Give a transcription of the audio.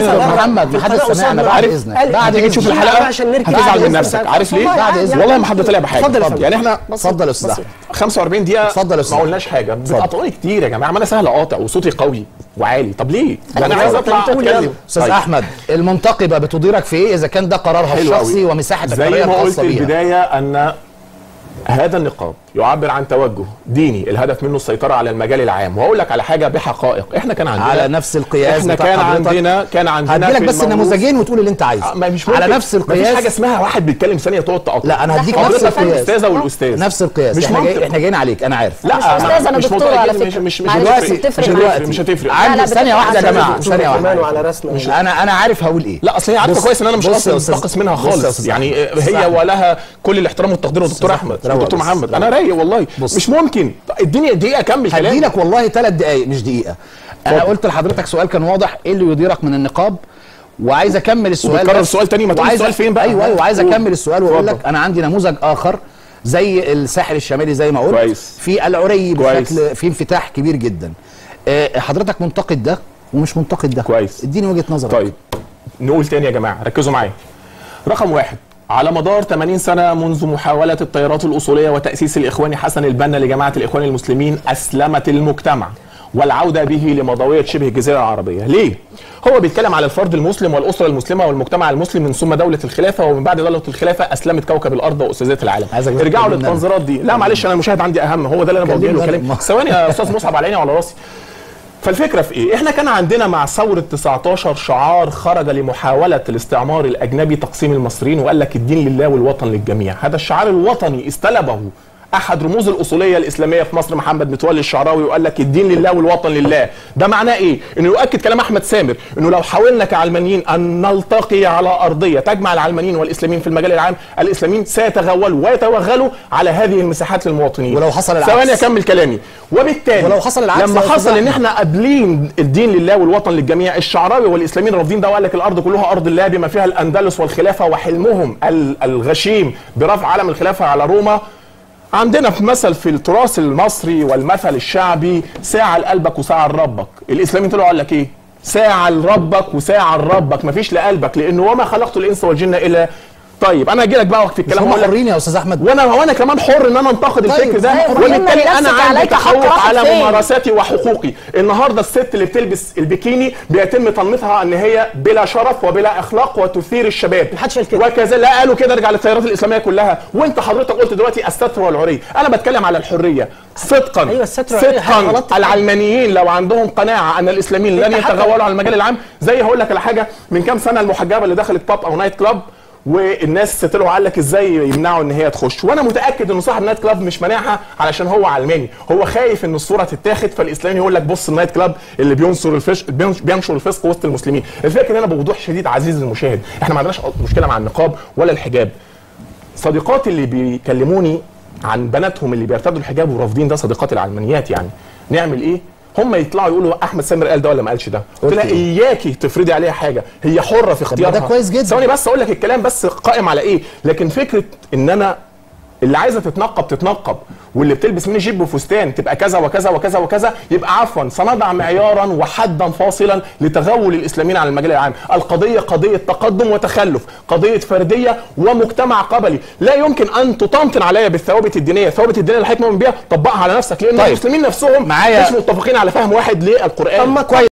استاذ محمد ما حدش سمعنا بعد عارف اذنك بعد تيجي تشوف الحلقه عشان نركز هتزعل بعد من إذنك. نفسك عارف ليه؟ بعد إذنك. والله ما حد طلع بحاجه اتفضل يا فندم. يعني احنا اتفضل يا استاذ احمد 45 دقيقه اتفضل يا أستاذ. ما قلناش حاجه بتقاطعوني كتير يا جماعه ما انا سهل اقاطع وصوتي قوي وعالي طب ليه؟ انا عايز اطلع اتكلم استاذ طيب. احمد المنتقبه بتديرك في ايه اذا كان ده قرارها حلو الشخصي أوي. ومساحه زي الحريه ما قلت الخاصه بيها البدايه ان هذا النقاب يعبر عن توجه ديني الهدف منه السيطره على المجال العام وهقول لك على حاجه بحقائق احنا كان عندنا على نفس القياس احنا بتاع كان حضرتك. عندنا كان عندنا هديلك في بس الموروث- نموذجين وتقول اللي انت عايزه آه، ما مش على ممكن. نفس مفيش القياس حاجه اسمها واحد بيتكلم ثانيه تقعد تقطع لا انا هديك نفس حضرتك القياس الاستاذه والاستاذ نفس القياس مش احنا منطق. جاي احنا جايين عليك انا عارف لا مش أستاذ، أنا مش دكتورة منطق على جداً، مش فكرة. مش مش معلش، هتفرق بتفرق مش معايا. هتفرق مش هتفرق عندي لا، ثانيه واحده يا بتفرق جماعه عشان ثانيه كمان واحده وعلى رسمه مش انا انا عارف هقول ايه لا اصل هي عارفه بص- كويس ان انا مش بص قصدي يا أستاذ- انتقص منها بص يا خالص أستاذ يعني أحمد. هي أحمد. ولها كل الاحترام والتقدير والدكتور احمد روق دكتور بس. محمد انا رايق والله بص. مش ممكن اديني دقيقه اكمل كلامي هديلك والله ثلاث دقائق مش دقيقه انا اتفضل. قلت لحضرتك سؤال كان واضح ايه اللي يديرك من النقاب وعايز اكمل السؤال وبتكرر بس. السؤال تاني، ما تقول وعايز- السؤال فين بقى؟ ايوه ايوه عايز قول. اكمل السؤال واقول اتفضل. لك انا عندي نموذج اخر زي الساحل الشمالي زي ما قلت كويس. في العري كويس. بشكل في انفتاح كبير جدا آه، حضرتك منتقد ده ومش منتقد ده كويس. اديني وجهه نظرك طيب نقول تاني يا جماعه ركزوا معايا رقم واحد على مدار 80 سنة منذ محاولة التيارات الأصولية وتأسيس الإخوان حسن البنا لجماعة الإخوان المسلمين أسلمت المجتمع والعودة به لمضوية شبه الجزيرة العربية ليه؟ هو بيتكلم على الفرد المسلم والأسرة المسلمة والمجتمع المسلم من ثم دولة الخلافة ومن بعد دولة الخلافة أسلمت كوكب الأرض وأستاذات العالم عايزك بس ارجعوا تكلمنا. للتنظيرات دي لا معلش أنا المشاهد عندي أهم هو ده اللي أنا بوجه له كلمنا. كلام ثواني يا أستاذ مصعب على عيني وعلى راسي فالفكره في ايه؟ احنا كان عندنا مع ثوره 19 شعار خرج لمحاوله الاستعمار الاجنبي تقسيم المصريين وقال لك الدين لله والوطن للجميع، هذا الشعار الوطني استلبه احد رموز الاصوليه الاسلاميه في مصر محمد متولي الشعراوي وقال لك الدين لله والوطن لله، ده معناه ايه؟ انه يؤكد كلام احمد سامر انه لو حاولنا كعلمانيين ان نلتقي على ارضيه تجمع العلمانيين والاسلاميين في المجال العام، الاسلاميين سيتغولوا ويتوغلوا على هذه المساحات للمواطنين. ولو حصل العكس. ثواني اكمل كلامي، وبالتالي ولو حصل العكس لما يا حصل أستاذ ان احنا قابلين الدين لله والوطن للجميع الشعراوي والاسلاميين رافضين ده وقال لك الارض كلها ارض الله بما فيها الاندلس والخلافه وحلمهم ال- الغشيم برفع علم الخلافه على روما عندنا في مثل في التراث المصري والمثل الشعبي ساعة لقلبك وساعة لربك الاسلاميين طلعوا قال لك ايه ساعة لربك وساعة لربك مفيش لقلبك لانه وما خلقت الانس والجن الا طيب انا هاجي لك بقى وقت مش الكلام هم أقول لك حرين يا استاذ احمد وانا وانا كمان حر ان انا انتقد طيب، الفكر ده أيوة، وبالتالي مهمة انا لنفسك عندي عليك حق تحقق راحت على فين؟ ممارساتي وحقوقي النهارده الست اللي بتلبس البيكيني بيتم تنميطها ان هي بلا شرف وبلا اخلاق وتثير الشباب محدش قال كده. وكذا لا قالوا كده ارجع للتيارات الاسلاميه كلها وانت حضرتك قلت دلوقتي الستر والعري انا بتكلم على الحريه صدقا أيوة، الستر والعري حاجة صدقا غلط. العلمانيين لو عندهم قناعه ان الاسلاميين لن أنت حتى- يتغولوا على المجال العام زي هقول لك على حاجه من كام سنه المحجبه اللي دخلت باب او نايت كلاب والناس طلعوا قال لك ازاي يمنعوا ان هي تخش وانا متاكد ان صاحب نايت كلاب مش مانعها علشان هو علماني هو خايف ان الصوره تتاخد فالاسلامي يقول لك بص النايت كلاب اللي بينصر الفش بينش- بينشر الفسق وسط المسلمين الفكره هنا بوضوح شديد عزيزي المشاهد احنا ما عندناش مشكله مع النقاب ولا الحجاب صديقاتي اللي بيكلموني عن بناتهم اللي بيرتدوا الحجاب ورافضين ده صديقاتي العلمانيات يعني نعمل ايه هم يطلعوا يقولوا احمد سامر قال ده ولا ما قالش ده قلت لها قلت اياكي تفرضي عليها حاجه هي حره في اختيارها ده كويس جدا. ثواني بس اقول لك الكلام بس قائم على ايه لكن فكره ان انا اللي عايزه تتنقب تتنقب واللي بتلبس ميني جيب وفستان تبقى كذا وكذا وكذا وكذا يبقى عفوا سنضع معيارا وحدا فاصلا لتغول الاسلاميين على المجال العام القضيه قضيه تقدم وتخلف قضيه فرديه ومجتمع قبلي لا يمكن ان تطنطن عليا بالثوابت الدينيه الثوابت الدينيه اللي حضرتك مؤمن بيها طبقها على نفسك لان طيب. المسلمين نفسهم معايا- مش متفقين على فهم واحد للقران طب ما كويس